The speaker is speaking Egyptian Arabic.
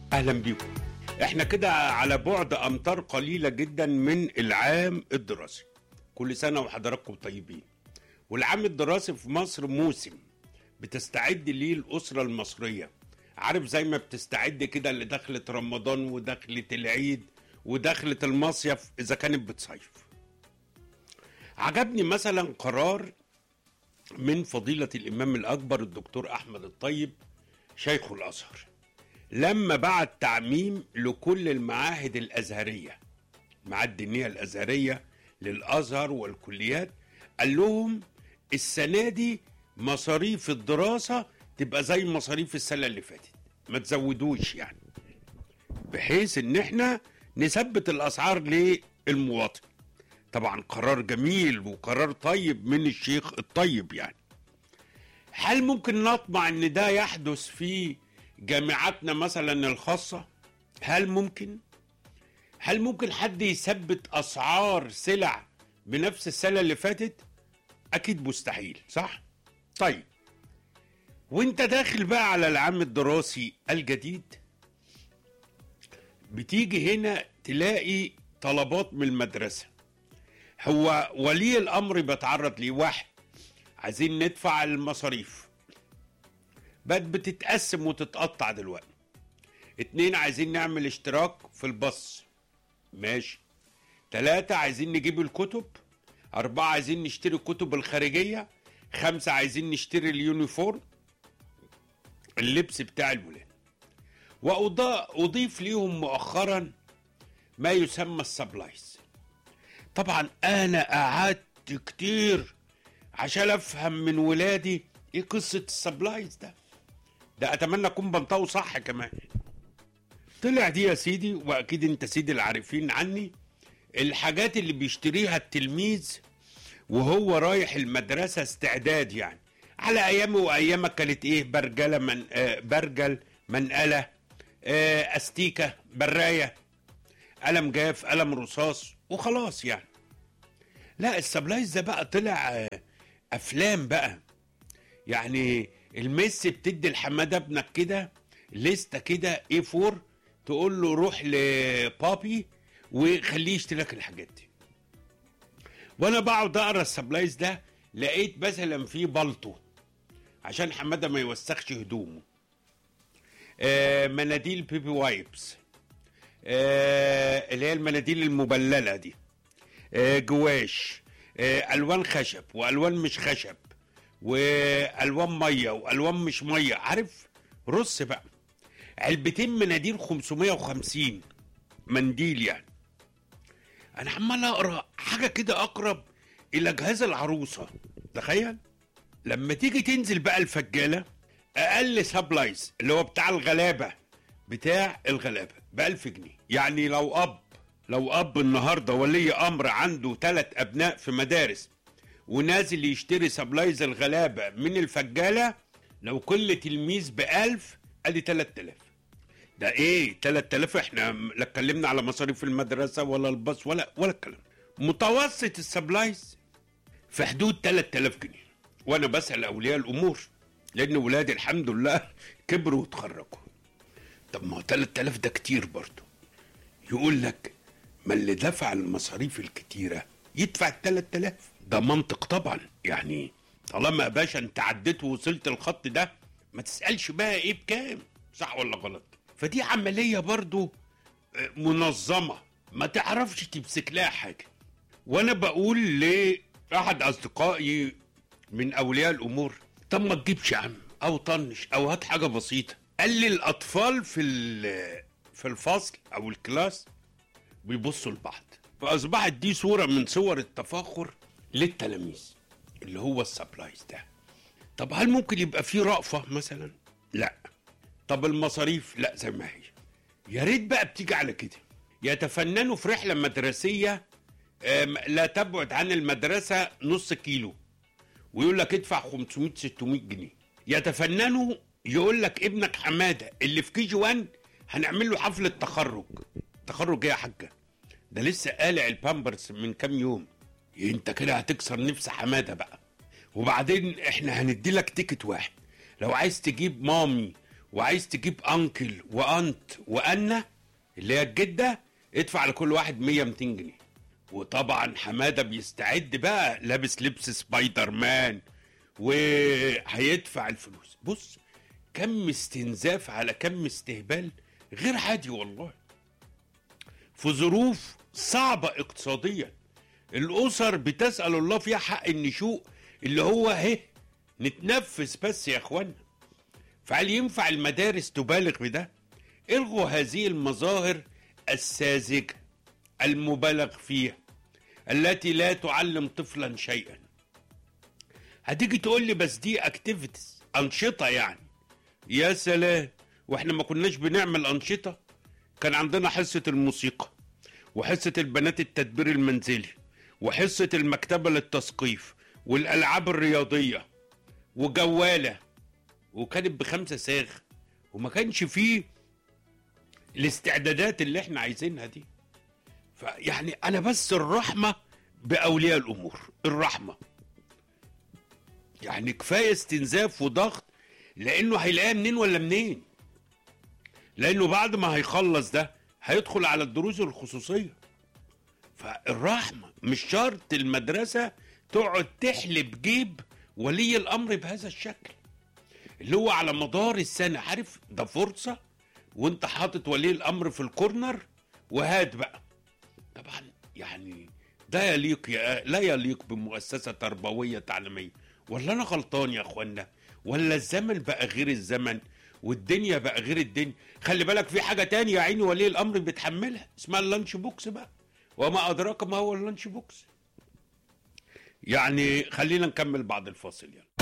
اهلا بيكم احنا كده على بعد امتار قليله جدا من العام الدراسي كل سنه وحضراتكم طيبين والعام الدراسي في مصر موسم بتستعد ليه الاسره المصريه عارف زي ما بتستعد كده لدخله رمضان ودخله العيد ودخله المصيف اذا كانت بتصيف عجبني مثلا قرار من فضيله الامام الاكبر الدكتور احمد الطيب شيخ الازهر لما بعت تعميم لكل المعاهد الازهريه المعاهد الدينيه الازهريه للازهر والكليات قال لهم السنه دي مصاريف الدراسه تبقى زي مصاريف السنه اللي فاتت ما تزودوش يعني بحيث ان احنا نثبت الاسعار للمواطن طبعا قرار جميل وقرار طيب من الشيخ الطيب يعني هل ممكن نطمع ان ده يحدث في جامعاتنا مثلا الخاصة هل ممكن هل ممكن حد يثبت اسعار سلع بنفس السنة اللي فاتت اكيد مستحيل صح طيب وانت داخل بقى على العام الدراسي الجديد بتيجي هنا تلاقي طلبات من المدرسة هو ولي الامر بيتعرض ليه واحد عايزين ندفع المصاريف بقت بتتقسم وتتقطع دلوقتي اتنين عايزين نعمل اشتراك في الباص ماشي تلاتة عايزين نجيب الكتب أربعة عايزين نشتري الكتب الخارجية خمسة عايزين نشتري اليونيفورم اللبس بتاع الولاد وأضيف ليهم مؤخرا ما يسمى السبلايز طبعا أنا قعدت كتير عشان أفهم من ولادي إيه قصة السبلايز ده ده اتمنى اكون بنطقه صح كمان طلع دي يا سيدي واكيد انت سيدي العارفين عني الحاجات اللي بيشتريها التلميذ وهو رايح المدرسه استعداد يعني على ايامه وايامك كانت ايه برجله من آه برجل منقله آه استيكه برايه قلم جاف قلم رصاص وخلاص يعني لا السبلايز ده بقى طلع آه افلام بقى يعني الميس بتدي لحماده ابنك كده لسته كده اي 4 تقول له روح لبابي وخليه يشتري لك الحاجات دي وانا بقعد اقرا السبلايز ده لقيت مثلا في بلطو عشان حماده ما يوسخش هدومه آه مناديل بيبي وايبس آه اللي هي المناديل المبلله دي آه جواش آه الوان خشب والوان مش خشب والوان ميه والوان مش ميه عارف رص بقى علبتين مناديل 550 منديل يعني انا عمال اقرا حاجه كده اقرب الى جهاز العروسه تخيل لما تيجي تنزل بقى الفجاله اقل سبلايز اللي هو بتاع الغلابه بتاع الغلابه ب 1000 جنيه يعني لو اب لو اب النهارده ولي امر عنده ثلاث ابناء في مدارس ونازل يشتري سبلايز الغلابه من الفجاله لو كل تلميذ ب 1000 ادي 3000 ده ايه 3000 احنا لا اتكلمنا على مصاريف المدرسه ولا الباص ولا ولا الكلام متوسط السبلايز في حدود 3000 جنيه وانا بسال اولياء الامور لان ولادي الحمد لله كبروا وتخرجوا طب ما هو 3000 ده كتير برضه يقول لك ما اللي دفع المصاريف الكتيره يدفع ال 3000 ده منطق طبعا يعني طالما يا باشا انت عديت ووصلت الخط ده ما تسالش بقى ايه بكام صح ولا غلط فدي عمليه برضو منظمه ما تعرفش تمسك لها حاجه وانا بقول لاحد اصدقائي من اولياء الامور طب ما تجيبش يا عم او طنش او هات حاجه بسيطه قال لي الاطفال في في الفصل او الكلاس بيبصوا لبعض فاصبحت دي صوره من صور التفاخر للتلاميذ اللي هو السبلايز ده طب هل ممكن يبقى في رأفة مثلا لا طب المصاريف لا زي ما هي يا ريت بقى بتيجي على كده يتفننوا في رحلة مدرسية لا تبعد عن المدرسة نص كيلو ويقول لك ادفع 500 600 جنيه يتفننوا يقول لك ابنك حمادة اللي في كي جي 1 هنعمل له حفلة تخرج تخرج ايه يا حاجة ده لسه قالع البامبرز من كام يوم انت كده هتكسر نفس حماده بقى وبعدين احنا هندي لك تيكت واحد لو عايز تجيب مامي وعايز تجيب انكل وانت وانا اللي هي الجده ادفع لكل واحد 100 200 جنيه وطبعا حماده بيستعد بقى لابس لبس سبايدر مان وهيدفع الفلوس بص كم استنزاف على كم استهبال غير عادي والله في ظروف صعبة اقتصاديا الأسر بتسأل الله فيها حق النشوء اللي هو اهي نتنفس بس يا اخوانا فهل ينفع المدارس تبالغ بده الغوا هذه المظاهر الساذجة المبالغ فيها التي لا تعلم طفلا شيئا هتيجي تقول لي بس دي اكتيفيتيز انشطه يعني يا سلام واحنا ما كناش بنعمل انشطه كان عندنا حصه الموسيقى وحصه البنات التدبير المنزلي وحصه المكتبه للتثقيف والالعاب الرياضيه وجواله وكانت بخمسه ساغ وما كانش فيه الاستعدادات اللي احنا عايزينها دي فيعني انا بس الرحمه باولياء الامور الرحمه يعني كفايه استنزاف وضغط لانه هيلاقيها منين ولا منين لانه بعد ما هيخلص ده هيدخل على الدروس الخصوصيه فالرحمه مش شرط المدرسه تقعد تحلب جيب ولي الامر بهذا الشكل اللي هو على مدار السنه عارف ده فرصه وانت حاطط ولي الامر في الكورنر وهات بقى طبعا يعني ده يليق يا لا يليق بمؤسسه تربويه تعليميه ولا انا غلطان يا اخوانا ولا الزمن بقى غير الزمن والدنيا بقى غير الدنيا خلي بالك في حاجه تانية يا عيني ولي الامر بيتحملها اسمها اللانش بوكس بقى وما ادراك ما هو اللانش بوكس يعني خلينا نكمل بعد الفاصل يعني